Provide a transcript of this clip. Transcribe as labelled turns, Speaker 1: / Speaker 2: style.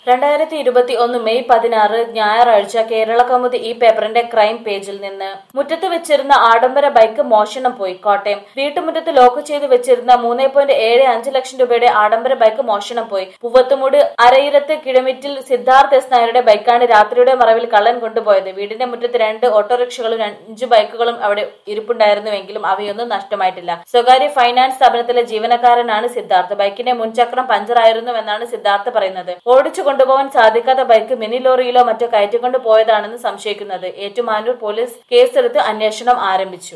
Speaker 1: രണ്ടായിരത്തി ഇരുപത്തി ഒന്ന് മെയ് പതിനാറ് ഞായറാഴ്ച കേരള കൗമുദി ഈ പേപ്പറിന്റെ ക്രൈം പേജിൽ നിന്ന് മുറ്റത്ത് വെച്ചിരുന്ന ആഡംബര ബൈക്ക് മോഷണം പോയി കോട്ടയം വീട്ടുമുറ്റത്ത് ലോക്ക് ചെയ്ത് വെച്ചിരുന്ന മൂന്ന് പോയിന്റ് ഏഴ് അഞ്ച് ലക്ഷം രൂപയുടെ ആഡംബര ബൈക്ക് മോഷണം പോയി പൂവത്തുമൂട് അരയിരത്ത് കിഴമിറ്റിൽ സിദ്ധാർത്ഥ് എസ് നായരുടെ ബൈക്കാണ് രാത്രിയുടെ മറവിൽ കള്ളൻ കൊണ്ടുപോയത് വീടിന്റെ മുറ്റത്ത് രണ്ട് ഓട്ടോറിക്ഷകളും അഞ്ച് ബൈക്കുകളും അവിടെ ഇരിപ്പുണ്ടായിരുന്നുവെങ്കിലും അവയൊന്നും നഷ്ടമായിട്ടില്ല സ്വകാര്യ ഫൈനാൻസ് സ്ഥാപനത്തിലെ ജീവനക്കാരനാണ് സിദ്ധാർത്ഥ് ബൈക്കിന്റെ മുൻചക്രം പഞ്ചറായിരുന്നുവെന്നാണ് സിദ്ധാർത്ഥ് പറയുന്നത് ഓടിച്ചു കൊണ്ടുപോകാൻ സാധിക്കാത്ത ബൈക്ക് മിനി ലോറിയിലോ മറ്റോ കയറ്റിക്കൊണ്ട് പോയതാണെന്ന് സംശയിക്കുന്നത് ഏറ്റുമാനൂർ പോലീസ് കേസെടുത്ത് അന്വേഷണം ആരംഭിച്ചു